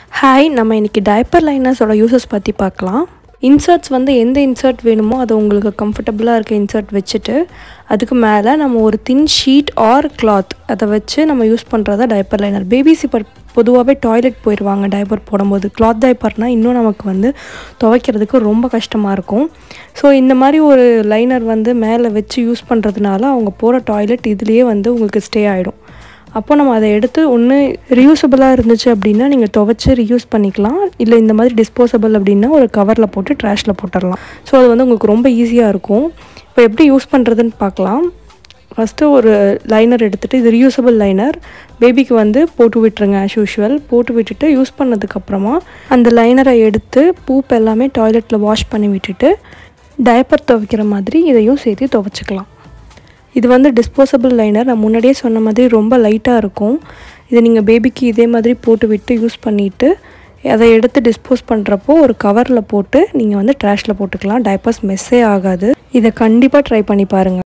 hi நம்ம இன்றைக்கி diaper லைனர்ஸோட uses பற்றி பார்க்கலாம் இன்சர்ட்ஸ் வந்து எந்த இன்சர்ட் வேணுமோ அது உங்களுக்கு கம்ஃபர்டபுளாக இருக்க இன்சர்ட் வச்சுட்டு அதுக்கு மேலே நம்ம ஒரு தின் ஷீட் ஆர் கிளாத் அதை வச்சு நம்ம யூஸ் பண்ணுறதா டைப்பர் லைனர் பேபிஸ் இப்போ பொதுவாகவே டாய்லெட் போயிடுவாங்க டைப்பர் போடும்போது கிளாத் டைப்பர்னால் இன்னும் நமக்கு வந்து துவைக்கிறதுக்கு ரொம்ப கஷ்டமாக இருக்கும் ஸோ இந்த மாதிரி ஒரு லைனர் வந்து மேலே வச்சு யூஸ் பண்ணுறதுனால அவங்க போகிற டாய்லெட் இதுலேயே வந்து உங்களுக்கு ஸ்டே ஆகிடும் அப்போ நம்ம அதை எடுத்து ஒன்று ரியூசபிளாக இருந்துச்சு அப்படின்னா நீங்கள் துவைச்சி ரியூஸ் பண்ணிக்கலாம் இல்லை இந்த மாதிரி டிஸ்போசபிள் அப்படின்னா ஒரு கவரில் போட்டு ட்ராஷில் போட்டுடலாம் ஸோ அது வந்து உங்களுக்கு ரொம்ப ஈஸியாக இருக்கும் இப்போ எப்படி யூஸ் பண்ணுறதுன்னு பார்க்கலாம் ஃபஸ்ட்டு ஒரு லைனர் எடுத்துகிட்டு இது ரியூசபிள் லைனர் பேபிக்கு வந்து போட்டு விட்டுருங்க ஆஸ் யூஷுவல் போட்டு விட்டுட்டு யூஸ் பண்ணதுக்கப்புறமா அந்த லைனரை எடுத்து பூப் எல்லாமே டாய்லெட்டில் வாஷ் பண்ணி விட்டுட்டு டயப்பர் துவைக்கிற மாதிரி இதையும் சேர்த்து துவைச்சிக்கலாம் இது வந்து டிஸ்போசபிள் லைனர் நான் முன்னாடியே சொன்ன மாதிரி ரொம்ப லைட்டாக இருக்கும் இதை நீங்கள் பேபிக்கு இதே மாதிரி போட்டு விட்டு யூஸ் பண்ணிவிட்டு அதை எடுத்து டிஸ்போஸ் பண்ணுறப்போ ஒரு கவரில் போட்டு நீங்கள் வந்து ட்ராஷில் போட்டுக்கலாம் டைப்பர்ஸ் மெஸ்ஸே ஆகாது இதை கண்டிப்பாக ட்ரை பண்ணி பாருங்கள்